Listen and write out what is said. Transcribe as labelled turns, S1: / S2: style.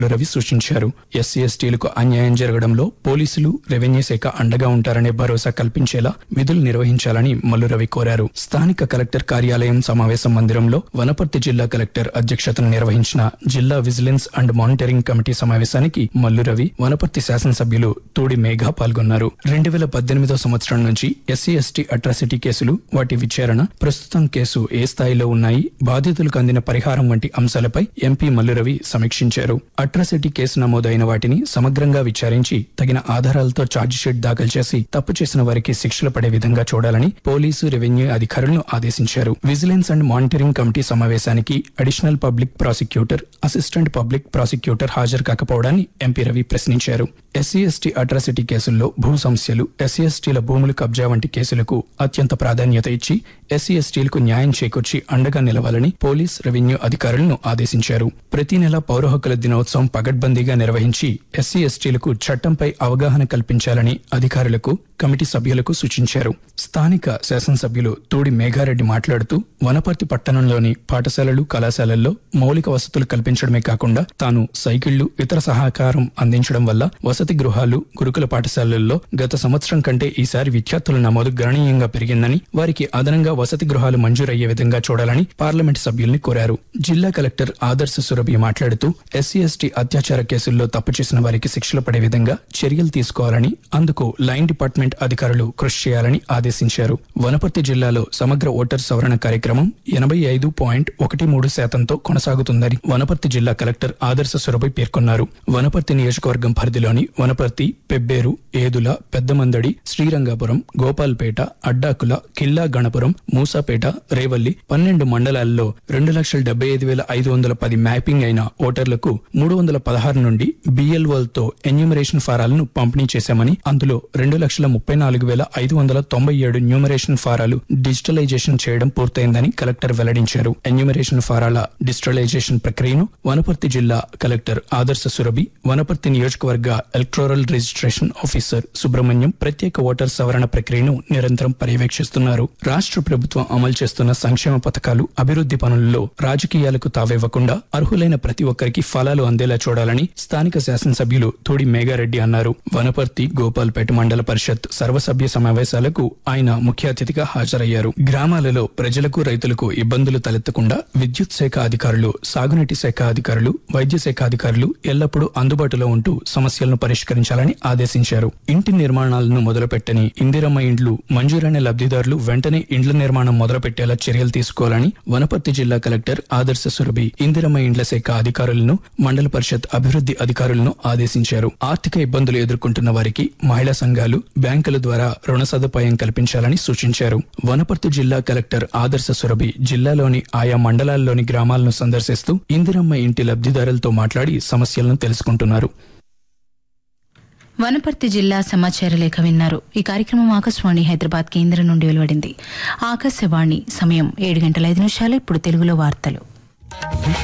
S1: రవి సూచించారు ఎస్సీ ఎస్టీలకు అన్యాయం జరగడంలో పోలీసులు రెవెన్యూ శాఖ అండగా ఉంటారనే భరోసా కల్పించేలా విధులు నిర్వహించాలని మల్లు రవి కోరారు స్థానిక కలెక్టర్ కార్యాలయం సమావేశ మందిరంలో వనపర్తి జిల్లా కలెక్టర్ అధ్యక్షతన నిర్వహించిన జిల్లా విజిలెన్స్ అండ్ మానిటరింగ్ కమిటీ సమావేశానికి మల్లు రవి వనపర్తి శాసనసభ్యులు తూడి మేఘా పాల్గొన్నారు రెండు వేల పద్దెనిమిదో సంవత్సరం నుంచి ఎస్సీ ఎస్టీ అట్రాసిటీ కేసులు వాటి విచారణ ప్రస్తుతం కేసు ఏ స్థాయిలో ఉన్నాయి బాధితులకు అందిన పరిహారం వంటి అంశాలపై ఎంపీ మల్లురవి సమీక్షించారు అట్రాసిటీ కేసు నమోదైన వాటిని సమగ్రంగా విచారించి తగిన ఆధారాలతో ఛార్జిషీట్ దాఖలు చేసి తప్పు చేసిన వారికి శిక్షలు పడే విధంగా చూడాలని పోలీసు రెవెన్యూ అధికారులను ఆదేశించారు విజిలెన్స్ అండ్ మానిటరింగ్ కమిటీ సమావేశానికి additional public prosecutor assistant public prosecutor హాజరు కాకపోవడాన్ని ఎంపీ రవి ప్రశ్నించారు ఎస్సీ ఎస్టీ అట్రాసిటీ కేసుల్లో భూ సమస్యలు ఎస్సీ ఎస్టీల భూములు కబ్జా వంటి కేసులకు అత్యంత ప్రాధాన్యత ఇచ్చి ఎస్సీ ఎస్టీలకు న్యాయం చేకూర్చి అండగా నిలవాలని పోలీస్ రెవెన్యూ అధికారులను ఆదేశించారు ప్రతి నెల పౌర హక్కుల దినోత్సవం పగడ్బందీగా నిర్వహించి ఎస్సీ ఎస్టీలకు చట్టంపై అవగాహన కల్పించాలని అధికారులకు కమిటీ సభ్యులకు సూచించారు స్థానిక శాసనసభ్యులు తోడి మేఘారెడ్డి మాట్లాడుతూ వనపర్తి పట్టణంలోని పాఠశాలలు కళాశాలల్లో మౌలిక వసతులు కల్పించడమే కాకుండా తాను సైకిళ్లు ఇతర సహకారం అందించడం వల్ల వసతి గృహాలు గురుకుల పాఠశాలల్లో గత సంవత్సరం కంటే ఈసారి విద్యార్థుల నమోదు గణనీయంగా పెరిగిందని వారికి అదనంగా వసతి గృహాలు మంజూరయ్యే విధంగా చూడాలని పార్లమెంట్ సభ్యుల్ని కోరారు జిల్లా కలెక్టర్ ఆదర్శ సురభి మాట్లాడుతూ ఎస్సీ ఎస్టీ అత్యాచార కేసుల్లో తప్పు చేసిన వారికి శిక్షలు పడే విధంగా చర్యలు తీసుకోవాలని అందుకు లైన్ డిపార్ట్మెంట్ అధికారులు కృషి చేయాలని ఆదేశించారు వనపర్తి జిల్లాలో సమగ్ర ఓటర్ సవరణ కార్యక్రమం ఎనభై ఐదు పాయింట్ ఒకటి మూడు శాతంతో కొనసాగుతుందని వనపర్తి జిల్లా కలెక్టర్ ఆదర్శ సురభి పేర్కొన్నారు వనపర్తి నియోజకవర్గం పరిధిలోని వనపర్తి పెబ్బేరు ఏదుల పెద్దమందడి శ్రీరంగపురం గోపాల్పేట అడ్డాకుల కిల్లా గణపురం మూసాపేట రేవల్లి పన్నెండు మండలాల్లో రెండు లక్షల డెబ్బై ఐదు వేల ఐదు వందల పది మ్యాపింగ్ అయిన ఓటర్లకు మూడు వందల పదహారు నుండి బిఎల్ఓలతో ఎన్యూమరేషన్ ఫారాలను పంపిణీ చేశామని అందులో రెండు లక్షల ముప్పై నాలుగు వేల ఐదు వందల తొంభై ఏడు న్యూమరేషన్ ఫారాలు డిజిటలైజేషన్ చేయడం పూర్తయిందని కలెక్టర్ వెల్లడించారు ఎన్యూమరేషన్ ఫారాల డిజిటలైజేషన్ ప్రక్రియను వనపర్తి జిల్లా కలెక్టర్ ఆదర్శ సురభి వనపర్తి నియోజకవర్గ ఎలక్టోరల్ రిజిస్ట్రేషన్ ఆఫీసర్ సుబ్రహ్మణ్యం ప్రత్యేక ఓటర్ సవరణ ప్రక్రియను నిరంతరం పర్యవేక్షిస్తున్నారు రాష్ట్ర ప్రభుత్వం అమలు చేస్తున్న సంక్షేమ పథకాలు అభివృద్ధి పనుల్లో రాజకీయాలకు తావివ్వకుండా అర్హులైన ప్రతి ఒక్కరికి ఫలాలు అందేలా చూడాలని స్థానిక శాసనసభ్యులు తోడి మేఘారెడ్డి అన్నారు వనపర్తి గోపాల్పేట మండల పరిషత్ సర్వసభ్య సమావేశాలకు ఆయన ముఖ్య అతిథిగా హాజరయ్యారు గ్రామాలలో ప్రజలకు రైతులకు ఇబ్బందులు తలెత్తకుండా విద్యుత్ శాఖ అధికారులు సాగునీటి శాఖ అధికారులు వైద్య శాఖ అధికారులు ఎల్లప్పుడూ అందుబాటులో ఉంటూ సమస్యలను పరిష్కరించాలని ఆదేశించారు ఇంటి నిర్మాణాలను మొదలుపెట్టని ఇందిరమ్మ ఇండ్లు మంజూరైన లబ్ధిదారులు వెంటనే ఇండ్ల నిర్మాణం మొదలుపెట్టేలా చర్యలు తీసుకోవాలని వనపర్తి జిల్లా కలెక్టర్ ఆదర్శ సురభి ఇందిరమ్మ ఇండ్ల శాఖ అధికారులను మండల పరిషత్ అభివృద్ధి అధికారులను ఆదేశించారు ఆర్థిక ఇబ్బందులు ఎదుర్కొంటున్న వారికి మహిళా సంఘాలు బ్యాంకుల ద్వారా రుణ సదుపాయం కల్పించాలని సూచించారు వనపర్తి జిల్లా కలెక్టర్ ఆదర్శ సురభి జిల్లాలోని ఆయా మండలాల్లోని గ్రామాలను సందర్శిస్తూ ఇందిరమ్మ ఇంటి లబ్ధిదారులతో మాట్లాడి సమస్యలను తెలుసుకుంటున్నారు
S2: వనపర్తి జిల్లా సమాచార లేఖ విన్నారు ఈ కార్యక్రమం ఆకాశవాణి హైదరాబాద్ కేంద్రం నుండి వెలువడింది ఆకాశవాణి సమయం ఏడు గంటల ఐదు నిమిషాలు ఇప్పుడు తెలుగులో వార్తలు